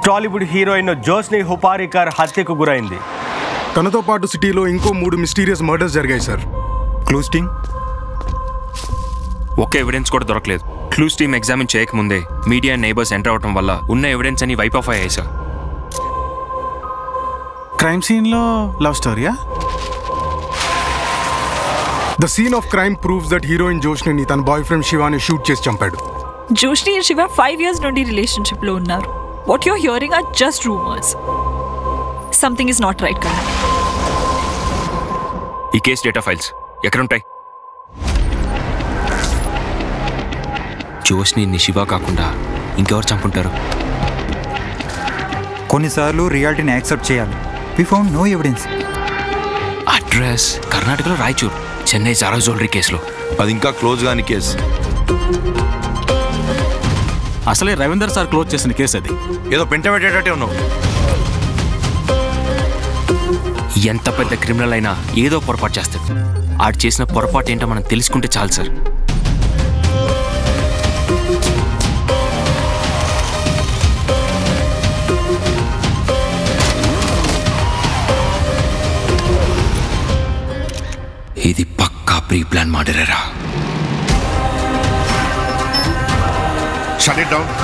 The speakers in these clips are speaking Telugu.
టాలీవుడ్ హీరోయిన్ జోస్ని హుపారికర్ హత్యకు గురైంది తనతో పాటు సిటీలో ఇంకో మూడు మిస్టీరియస్ మర్డర్స్ జరిగాయి సార్ క్లూస్ టీమ్ ఒక్క ఎవిడెన్స్ కూడా దొరకలేదు క్లూస్ టీమ్ ఎగ్జామిన్ చేయకముందే మీడియా నైబర్స్ ఎంటర్ అవడం వల్ల ఉన్న ఎవిడెన్స్ అని వైప్ ఆఫ్ అయ్యాయి సార్ క్రైమ్ సీన్లో లవ్ స్టోరీయా the scene of crime proves that heroine Joshni తన బాయ్ ఫ్రెండ్ శివాని షూట్ చేసి చంపాడు Joshni and Shiva five years నుండి రిలేషన్షిప్లో ఉన్నారు what your hearing are just rumours something is not right కదా ఈ కేసు డేటా ఫైల్స్ ఎక్కడుంటాయి జోష్ని శివ కాకుండా ఇంకెవరు చంపుంటారు కొన్నిసార్లు రియాలిటీని యాక్సెప్ట్ చేయాలి we found no evidence address కర్ణాటకలో రాయచూర్ చెన్నై జారా జ్యువెలరీ కేసులో అది ఇంకా క్లోజ్ కాని కేసు అసలే రవీందర్ సార్ క్లోజ్ చేసిన కేసు అది ఏదో పెంట పెట్టేటట్టే ఉన్నావు ఎంత పెద్ద క్రిమినల్ అయినా ఏదో పొరపాటు చేస్తాడు ఆడు చేసిన పొరపాటు ఏంటో మనం తెలుసుకుంటే చాలు సార్ ఇది పక్కా ప్రీ ప్లాన్ మాడరేరా షట్ ఇట్ డౌన్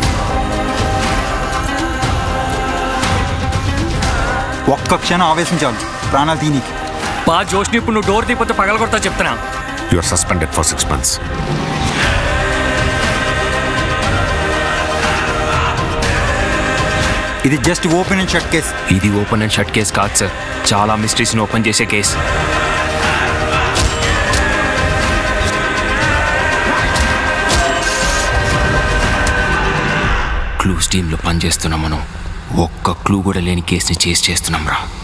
ఒక్క క్షణం ఆవేశం చాలు ప్రాణాలు తీనికి బా జోష్ని ఇప్పుడు నువ్వు డోర్ తీపోతే పగలగొడతా చెప్తున్నా you are suspended for six months ఇది just open and shut case ఇది ఓపెన్ అండ్ షట్ కేసు కాదు సార్ చాలా మిస్టరీస్ని ఓపెన్ చేసే కేసు క్లూస్ టీంలో పనిచేస్తున్నాం మనం ఒక్క క్లూ కూడా లేని కేసుని చేసి చేస్తున్నాం రా